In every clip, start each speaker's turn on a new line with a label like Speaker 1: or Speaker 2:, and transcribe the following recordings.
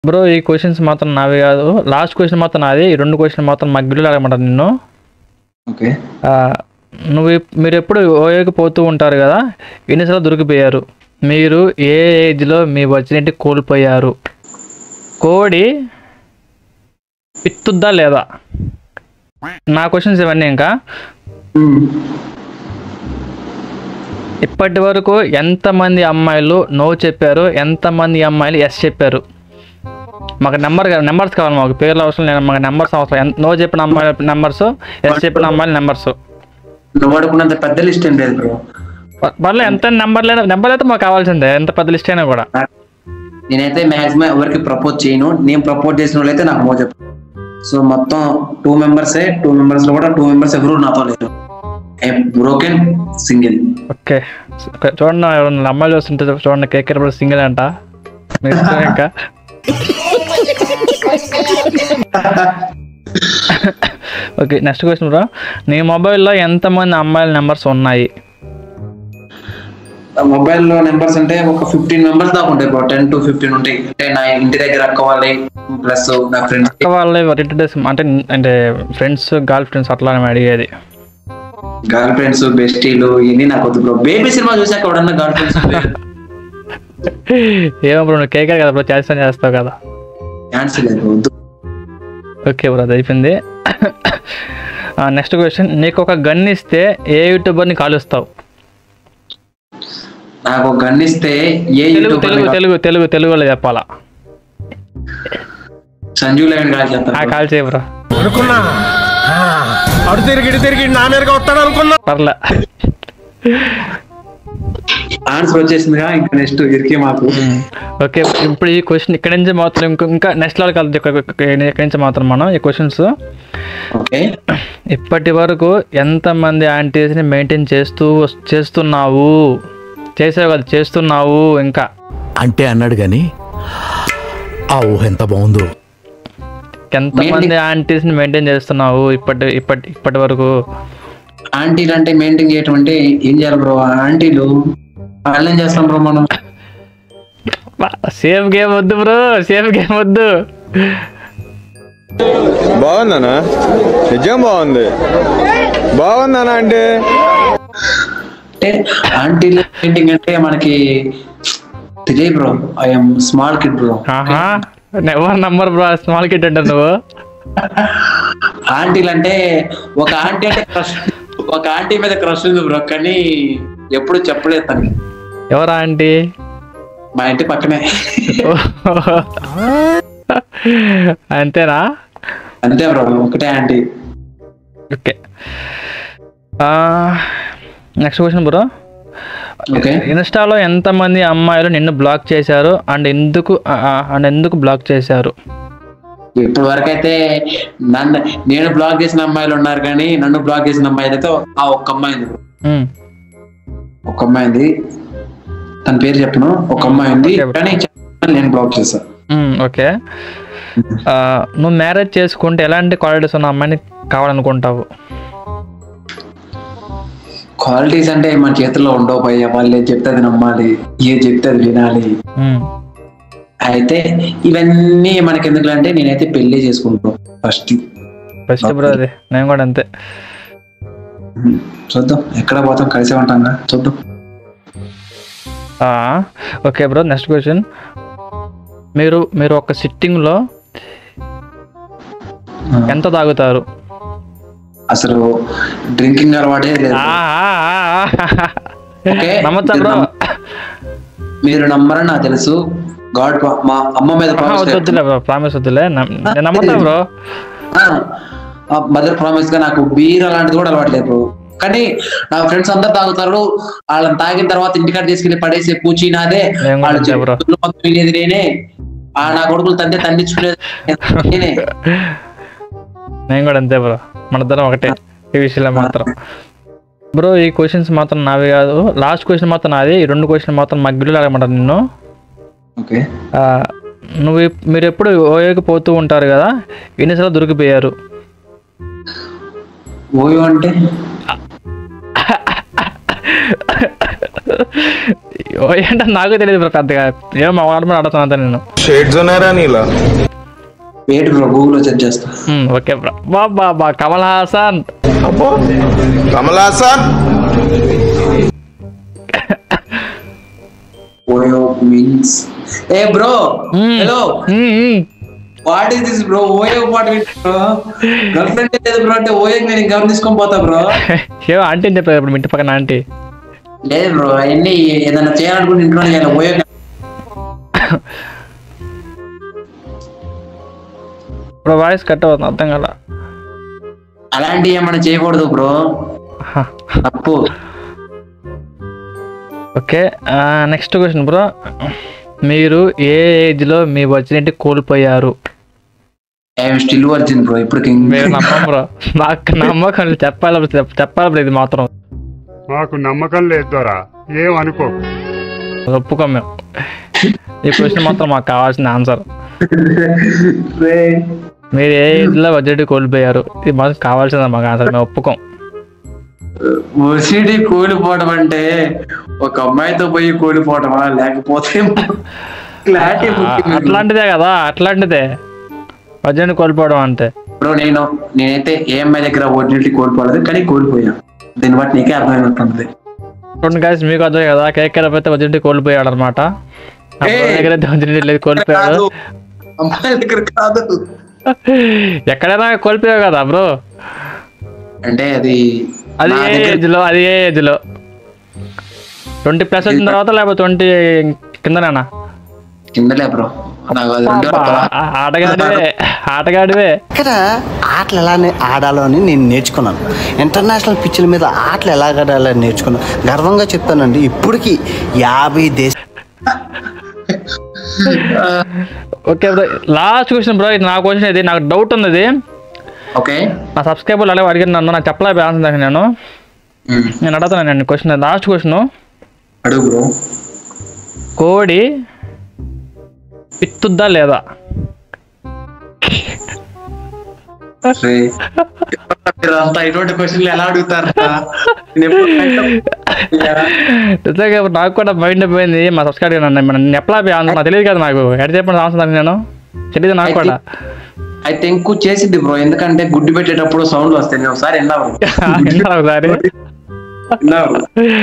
Speaker 1: Bro ఈ questions మాత్రం నావి కాదు లాస్ట్ క్వశ్చన్ మాత్రం నాది ఈ రెండు క్వశ్చన్ మాత్రం మా గిల్లు అడగమంటారు నిన్ను
Speaker 2: ఓకే
Speaker 1: ఆ, నువ్వు ఇప్- మీరు ఎప్పుడు ఓయోకి పోతూ ఉంటారు కదా ఎన్నిసార్లు దొరికిపోయారు మీరు ఏ ఏజ్లో మీ వచ్చినట్టు కోల్పోయారు కోడి పిత్తుద్దా లేదా నా క్వశ్చన్స్ ఇవన్నీ ఇంకా ఇప్పటి వరకు ఎంతమంది అమ్మాయిలు నో చెప్పారు ఎంతమంది అమ్మాయిలు ఎస్ చెప్పారు మాకు నెంబర్ నెంబర్స్ కావాలి మాకు పేర్లు అవసరం లేదు మాకు నెంబర్స్ అవసరం ఎంత- నో చెప్పిన అమ్మాయిల నెంబర్స్ ఎస్ చెప్పిన అమ్మాయిల నెంబర్స్
Speaker 2: నువ్వు అడుగున్నంత పెద్ద లిస్ట్ ఏం లేదు బ్రో
Speaker 1: పర్లేదు ఎంత నెంబర్ లేదు నెంబర్ అయితే మాకు కావాల్సిందే ఎంత పెద్ద లిస్ట్ అయినా కూడా
Speaker 2: నేనైతే మాక్సిమం ఎవరికి ప్రపోజ్ చేయను నేను ప్రపోజ్ చేసిన వాళ్ళైతే నాకు మో చెప్పు సో మొత్తం టూ మెంబర్సే టూ మెంబర్స్ లో కూడా టూ మెంబర్స్ ఎవరు నాతో లేరు బ్రోకెన్ సింగిల్
Speaker 1: ఓకే చూడండి ఎవరన్నా అమ్మాయిలు వస్తుంటే చూడండి కేకే సింగిల్ అంట మీ ఇష్టం ఇంకా ఓకే నెక్స్ట్ క్వశ్చన్ బ్రో నీ మొబైల్లో ఎంతమంది అమ్మాయిల నెంబర్స్ ఉన్నాయి
Speaker 2: మొబైల్ లో నెంబర్స్ అంటే ఒక ఫిఫ్టీన్ మెంబర్స్ దాకా ఉంటాయి బ్రో టెన్ టు ఫిఫ్టీన్ ఉంటాయి అంటే నా ఇంటి దగ్గర అక్క వాళ్ళే ప్లస్ నా ఫ్రెండ్స్
Speaker 1: అక్క వాళ్ళ రిలేటివ్స్ అంటే అంటే ఫ్రెండ్స్ గర్ల్ ఫ్రెండ్స్ అట్లా అని అడిగేది
Speaker 2: గర్ల్ ఫ్రెండ్స్ బెస్టీలు ఇవన్నీ నాకు వద్దు బ్రో బేబీ సినిమా చూసాక ఎవడన్నా గర్ల్ ఫ్రెండ్స్
Speaker 1: ఏమో బ్రో నువ్వు కేకే కదా బ్రో చేస్తాను చేస్తావు కదా
Speaker 2: ఛాన్స్ లేదు వద్దు
Speaker 1: ఓకే బ్రో అది అయిపోయింది నెక్స్ట్ క్వశ్చన్ నీకు ఒక గన్ ఇస్తే ఏ యూట్యూబర్ని కాలుస్తావు
Speaker 2: నాకు ఒక గన్ ఇస్తే ఏ
Speaker 1: తెలుగు
Speaker 2: యూట్యూబ్
Speaker 1: తెలుగు తెలుగు తెలుగు తెలుగులో చెప్పాలా
Speaker 2: సంజీవ్ లైన్ కాల్
Speaker 1: ఆ
Speaker 2: చేస్తాను
Speaker 1: కాల్ చేయ బ్రో
Speaker 3: అనుకున్నా ఆ, అడు తిరిగి ఇటు తిరిగి నా మీదగా వస్తాడు అనుకున్నా
Speaker 1: పర్లే
Speaker 2: ఆన్సర్ వచ్చేసిందిగా ఇంకా నెక్స్ట్ ఇరికే మాకు
Speaker 1: ఓకే ఇప్పుడు ఈ క్వశ్చన్ ఇక్కడ నుంచి మాత్రం ఇంకో ఇంకా నెక్స్ట్ లెవెల్ కలుద్దాం ఇక్కడ నుంచి మాత్రం మనం ఈ క్వశ్చన్స్
Speaker 2: ఓకే
Speaker 1: ఇప్పటి వరకు ఎంతమంది ఆంటీస్ని మెయింటైన్ చేస్తూ వస్- చేస్తున్నావు చేసావు కదా చేస్తున్నావు ఇంకా
Speaker 4: అంటే అన్నాడు గాని ఆ ఊహ ఎంత బాగుందో
Speaker 1: ఎంతమంది ఆంటీస్ని మెయింటైన్ చేస్తున్నావు ఇప్పటి ఇప్పటి ఇప్పటి వరకు
Speaker 2: ఆంటీలు అంటే మెయింటైన్ చేయటం అంటే ఏం చేయాలి బ్రో ఆంటీలు వాళ్ళేం చేస్తాం బ్రో మనం
Speaker 1: సేఫ్ గేమ్ వద్దు బ్రో సేఫ్ గేమ్ వద్దు
Speaker 5: బాగుందనా నిజం బాగుంది బాగుందనా అంటే
Speaker 2: అంటే ఆంటీలు మెయింటింగ్ అంటే మనకి తెలియదు bro I'm small kid bro
Speaker 1: ఆహా ఎవరు నంబర్ బ్రో స్మాల్ కిట్ అంటే నువ్వు
Speaker 2: ఆంటీలు అంటే ఒక ఆంటీ అంటే క్రష్ ఒక ఆంటీ మీద క్రష్ ఉంది బ్రో కానీ ఎప్పుడు చెప్పలేదు తనకి
Speaker 1: ఎవరా ఆంటీ
Speaker 2: మా ఇంటి పక్కనే
Speaker 1: అంతేనా
Speaker 2: అంతే బ్రో ఒకటే aunty
Speaker 1: okay next question bro
Speaker 2: okay
Speaker 1: ఇన్స్టాలో ఎంతమంది అమ్మాయిలు నిన్ను బ్లాక్ చేశారు అండ్ ఎందుకు అండ్ ఎందుకు బ్లాక్ చేశారు
Speaker 2: ఇప్పటి వరకు అయితే నన్ను నేను బ్లాక్ చేసిన అమ్మాయిలు ఉన్నారు కానీ నన్ను బ్లాక్ చేసిన అమ్మాయిలు అయితే ఆ ఒక్క అమ్మాయి ఉంది bro.
Speaker 1: మ్మ్.
Speaker 2: ఒక అమ్మాయి ఉంది తన పేరు చెప్పను ఒక అమ్మాయి ఉంది
Speaker 1: Okay.
Speaker 2: కానీ చెప్పను, నేను బ్లాక్ చేశా
Speaker 1: మ్మ్, ఓకే ఆ, నువ్వు మ్యారేజ్ చేసుకుంటే ఎలాంటి క్వాలిటీస్ ఉన్న అమ్మాయిని కావాలనుకుంటావు
Speaker 2: క్వాలిటీస్ అంటే మన చేతుల్లో ఉండవు పోయా వాళ్ళు ఏం చెప్తే అది నమ్మాలి ఏం చెప్తే అది వినాలి
Speaker 1: మ్మ్.
Speaker 2: అయితే ఇవన్నీ మనకి ఎందుకు అంటే నేనైతే పెళ్లి చేసుకుంటాను ఫస్ట్
Speaker 1: బెస్ట్ బ్రో అది నేను కూడా అంతే
Speaker 2: చూద్దాం ఎక్కడ పోతాం కలిసే ఉంటాం చూద్దాం
Speaker 1: ఆ, ఓకే బ్రో నెక్స్ట్ క్వశ్చన్ మీరు మీరు ఒక సిట్టింగ్లో ఎంత తాగుతారు
Speaker 2: అసలు డ్రింకింగ్ అలవాటే లేదు
Speaker 1: ఆ, ఆ, ఆ, ఆ.
Speaker 2: ఓకే
Speaker 1: నమ్మచ్చా
Speaker 2: మీరు
Speaker 1: బ్రో
Speaker 2: నమ్మ- మీరు నమ్మరని నాకు తెలుసు గాడ్ మా అమ్మ మీద
Speaker 1: ఆహా,
Speaker 2: ప్రామిస్
Speaker 1: వద్దు వద్దులే బ్రో ప్రామిస్ వద్దులే నమ్- నేను నమ్ముతా బ్రో
Speaker 2: మదర్ ప్రామిస్ గా నాకు బీర్ అలాంటిది కూడా అలవాట్లేదు బ్రో కానీ నా ఫ్రెండ్స్ అందరు తాగుతారు వాళ్ళని తాగిన తర్వాత ఇంటికాడ తీసుకెళ్లి పడేసే పూచి నాదే
Speaker 1: నేను కూడా
Speaker 2: వాళ్ళు
Speaker 1: అంతే బ్రో.
Speaker 2: చెప్పులు మొత్తం వినేది నేనే ఆ నా కొడుకులు తండ్రి తండించుకునేది నేనే
Speaker 1: నేను కూడా అంతే బ్రో మన ఇద్దరం ఒకటే ఈ విషయంలో మాత్రం బ్రో ఈ క్వశ్చన్స్ మాత్రం నావి కాదు లాస్ట్ క్వశ్చన్ మాత్రం నాది ఈ రెండు క్వశ్చన్ మాత్రం మా గిల్లు అడగమంటారు నిన్ను
Speaker 2: ఓకే
Speaker 1: ఆ, నువ్వు ఇప్- మీరు ఎప్పుడు ఓయోకి పోతూ ఉంటారు కదా ఎన్నిసార్లు దొరికిపోయారు
Speaker 2: ఓయో అంటే
Speaker 1: ఓ ఏంటో నాకు తెలియదు బ్రో పెద్దగా ఏమో మా వాడు మీద అడుగుతాను అంతే నేను
Speaker 5: షేడ్స్ ఉన్నారా నీలా
Speaker 2: వెయిట్ బ్రో గూగుల్ లో చెక్ చేస్తా
Speaker 1: ఉమ్, ఓకే బ్రో బా బా బా కమల్ హాసన్
Speaker 5: అబ్బో కమల్ హాసన్
Speaker 2: ఓయో మీన్స్ ఏ bro
Speaker 1: Hmm.
Speaker 2: Hello
Speaker 1: um, um.
Speaker 2: What is this bro OYO what bro girlfriend లేదు బ్రో అంటే ఓయో నేను గమని తీసుకొని పోతా బ్రో
Speaker 1: ఏమో ఆంటీ అని చెప్పారు ఇప్పుడు మీ ఇంటి పక్కన ఆంటీ
Speaker 2: లేదు బ్రో అవన్నీ ఏదైనా చేయాలనుకుంటే ఇంట్లో చేయాలి ఓయో
Speaker 1: ఇప్పుడు వాయిస్ కట్ అవుతుంది అర్థం కల
Speaker 2: అలాంటివి ఏమైనా చేయకూడదు బ్రో తప్పు
Speaker 1: ఓకే నెక్స్ట్ క్వశ్చన్ బ్రో మీరు ఏ ఏజ్లో మీ వచ్చినట్టు కోల్పోయారు
Speaker 2: ఐఎమ్ స్టిల్ వర్జిన్ బ్రో ఇప్పుడు
Speaker 1: మీరు నమ్మం బ్రో నాకు నమ్మకం లేదు. చెప్పాలి bro, చెప్- చెప్పాలి bro ఇది మాత్రం
Speaker 6: మాకు నమ్మకం లేదు దొరా ఏం అనుకో
Speaker 1: ఒప్పుకోం మేము ఈ క్వశ్చన్ మాత్రం మాకు కావాల్సిన ఆన్సర్ మీరు ఏ ఏజ్లో బడ్జెట్ కోల్పోయారు ఇది మాకు కావాల్సింది మాకు ఆన్సర్ మేము ఒప్పుకోం
Speaker 2: ఒసిడి కూలిపోవడం అంటే ఒక అమ్మాయితో పోయి కూలిపోవడమా లేకపోతే క్లారిటీ
Speaker 1: ఆ, అట్లాంటిదే కదా అట్లాంటిదే బడ్జెట్ కోల్పోవడం అంటే
Speaker 2: బ్రో నేను నేనైతే ఏ అమ్మాయి దగ్గర ఒరిజినల్టీ కోల్పోలేదు కానీ కోల్పోయా దీన్ని బట్టి నీకే అర్థమైనట్టుంది
Speaker 1: చూడండి guys మీకు అర్థం కదా కేక్ అయితే బడ్జెట్ కోల్పోయాడు అనమాట
Speaker 2: ఏయ్!
Speaker 1: దగ్గర బడ్జెట్ లేదు కోల్పోయాడు
Speaker 2: కాదు అమ్మాయి దగ్గర కాదు
Speaker 1: ఎక్కడైనా కోల్పోయావు కదా బ్రో
Speaker 2: అంటే అది
Speaker 1: అది
Speaker 2: నా
Speaker 1: ఏ
Speaker 2: దగ్గర-
Speaker 1: ఏజ్ లో అది ఏ ఏజ్ లో ట్వంటీ ప్లస్ వచ్చిన తర్వాత లేకపోతే ట్వంటీ కిందనేనా
Speaker 2: కిందలే బ్రో నాకు అది రెండు
Speaker 1: అబ్బా, ఆ- ఆటగాడివే ఆటగాడివే
Speaker 7: ఇక్కడ ఆటలు ఎలా నే- ఆడాలో అని నేను నేర్చుకున్నాను ఇంటర్నేషనల్ పిచ్చుల మీద ఆటలు ఎలా ఆడాలని నేర్చుకున్నాను గర్వంగా చెప్తానండి ఇప్పటికి యాభై దేశ
Speaker 1: okay bro last question bro ఇది నా క్వశ్చన్ ఇది నాకు డౌట్ ఉంది ఇది
Speaker 2: ఓకే
Speaker 1: నా సబ్స్క్రైబర్లు అలాగే అడిగిన నన్ను నాకు చెప్పలే ఆన్సర్ దానికి నేను నేను అడుగుతాను నేను క్వశ్చన్ లాస్ట్ క్వశ్చన్
Speaker 2: అడుగు బ్రో
Speaker 1: కోడి పిత్తుద్దా లేదా
Speaker 2: రే. మీరు అంతా ఇటువంటి క్వశ్చన్లు ఎలా అడుగుతారా నేను ఎప్పుడు
Speaker 1: నిజంగా ఇప్పుడు నాకు కూడా మైండ్ పోయింది మా సబ్స్క్రైబర్ నన్ను నేను ఎట్లా ఆన్సర్ నాకు తెలియదు కదా నాకు ఎక్కడ చెప్పండి ఆన్సర్ దానికి నేను తెలియదు నాకు కూడా
Speaker 2: ఐ థింక్ చేసింది బ్రో ఎందుకంటే గుడ్డు పెట్టేటప్పుడు సౌండ్ వస్తాయి నేను ఒకసారి విన్నావు
Speaker 1: విన్నారా ఒకసారి
Speaker 2: విన్నావు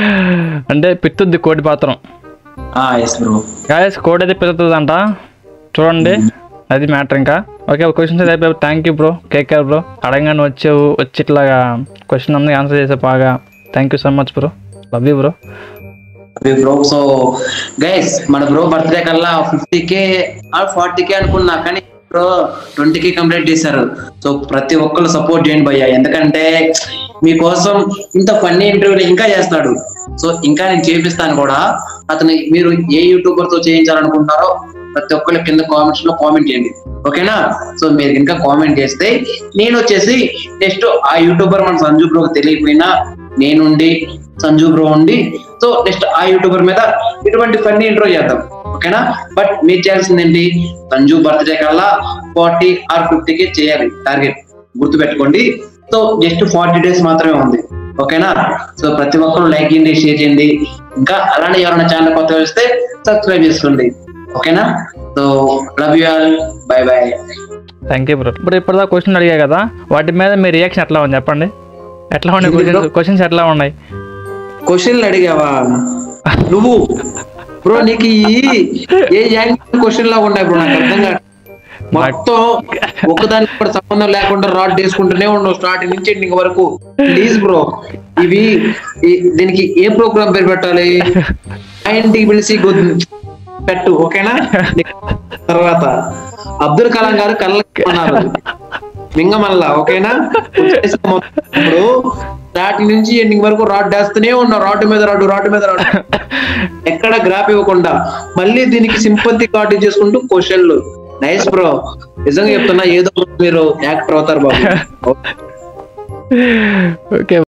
Speaker 1: అంటే పిత్తుద్ది కోడి పాత్రం
Speaker 2: ఎస్ బ్రో
Speaker 1: గాయస్ కోడి అయితే పిత్తుతుందంట చూడండి అది మ్యాటర్ ఇంకా ఓకే క్వశ్చన్స్ అయితే అయిపోయి thank you bro KKR bro అడగగానే వచ్చావు వచ్చి ఇట్లాగా క్వశ్చన్ అన్నీ ఆన్సర్ చేసే బాగా thank you so much bro love you bro
Speaker 2: bro so guys మన బ్రో బర్త్డే కల్లా ఫిఫ్టీ కే ఫార్టీ కే అనుకున్నా కానీ బ్రో ట్వంటీ కే కంప్లీట్ చేశారు సో ప్రతి ఒక్కరు సపోర్ట్ చేయండి భయ్య ఎందుకంటే మీకోసం ఇంత ఫన్నీ ఇంటర్వ్యూలు ఇంకా చేస్తాడు సో ఇంకా నేను చేపిస్తాను కూడా అతను మీరు ఏ యూట్యూబర్ తో చేయించాలనుకుంటారో ప్రతి ఒక్కరు కింద కామెంట్స్ లో కామెంట్ చేయండి ఓకేనా సో మీరు ఇంకా కామెంట్ చేస్తే నేను వచ్చేసి నెక్స్ట్ ఆ యూట్యూబర్ మన సంజు బ్రోకి తెలియకపోయినా నేనుండి సంజు బ్రో ఉండి సో నెక్స్ట్ ఆ యూట్యూబర్ మీద ఇటువంటి ఫన్నీ ఇంట్రో చేద్దాం ఓకేనా బట్ మీరు చేయాల్సింది ఏంటి సంజు బర్త్డే కల్లా ఫార్టీ ఆర్ ఫిఫ్టీకి చేయాలి టార్గెట్ గుర్తు పెట్టుకోండి సో జస్ట్ ఫార్టీ డేస్ మాత్రమే ఉంది ఓకేనా సో ప్రతి ఒక్కరు లైక్ చేయండి షేర్ చేయండి ఇంకా అలానే ఎవరైనా ఛానల్ కొత్తగా వస్తే సబ్స్క్రైబ్ చేసుకోండి ఓకేనా so love you all bye bye
Speaker 1: thank you bro ఇప్పుడు ఇప్పటిదా క్వశ్చన్ అడిగా కదా వాటి మీద మీ రియాక్షన్ ఎట్లా ఉంది చెప్పండి ఎట్లా ఉన్నాయి క్వశ్చన్స్ క్వశ్చన్స్ ఎట్లా ఉన్నాయి
Speaker 2: క్వశ్చన్లు అడిగావా నువ్వు బ్రో నీకు ఈ ఏ యాంగిల్ క్వశ్చన్ లా ఉన్నాయి బ్రో నాకు అర్థం కాదు మొత్తం ఒకదానికి కూడా సంబంధం లేకుండా రాడ్ వేసుకుంటూనే ఉండవు స్టార్టింగ్ నుంచి ఎండింగ్ వరకు ప్లీజ్ బ్రో ఇవి ఈ- దీనికి ఏ ప్రోగ్రామ్ పేరు పెట్టాలి ఐఎన్టీ పిలిచి గుడ్- పెట్టు ఓకేనా తర్వాత అబ్దుల్ కలాం గారు కళ్ళన్నారు మింగమల్ల ఓకేనా వచ్చేసి మొత్తం ఇప్పుడు స్టార్టింగ్ నుంచి ఎండింగ్ వరకు రాడ్ వేస్తూనే ఉన్నాం రాడ్ మీద రాడ్ రాడ్ మీద రాడ్ ఎక్కడ గ్రాప్ ఇవ్వకుండా మళ్ళీ దీనికి సింపతి కార్డు చేసుకుంటూ క్వశ్చన్లు నైస్ బ్రో నిజంగా చెప్తున్నా ఏదో ఒకటి మీరు యాక్టర్ అవుతారు బాబు
Speaker 1: ఓకే